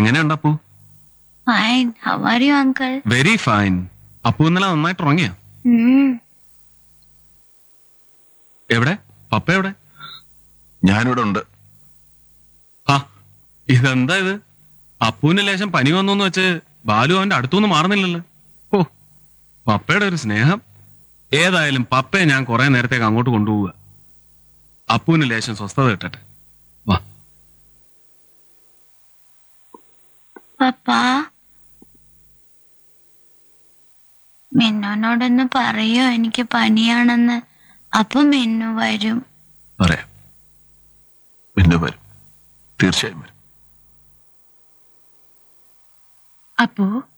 എങ്ങനെയുണ്ട് Appu fine how are you uncle very fine Appu ഇന്നലെ നന്നായിട്ട് ഉറങ്ങിയ എവിടെ പപ്പ എവിടെ ഞാനിവിടെ ഉണ്ട് ആ ഇതെന്താ ഇത് അപ്പുവിന് ലേശം പനി വന്നോന്ന് വെച്ച് ബാലു അവന്റെ അടുത്തുനിന്ന് മാറുന്നില്ലല്ലോ ഓ പപ്പയുടെ ഒരു സ്നേഹം ഏതായാലും പപ്പയെ ഞാൻ കുറെ നേരത്തേക്ക് അങ്ങോട്ട് കൊണ്ടുപോവുക അപ്പുവിന് ലേശം സ്വസ്ഥത കിട്ടട്ടെ വാ പപ്പ മിന്നുനോടൊന്ന് പറയോ എനിക്ക് പനിയാണെന്ന് അപ്പൊ മിന്നു വരും പറയാം പിന്നെ വരും തീർച്ചയായും വരും അപ്പോ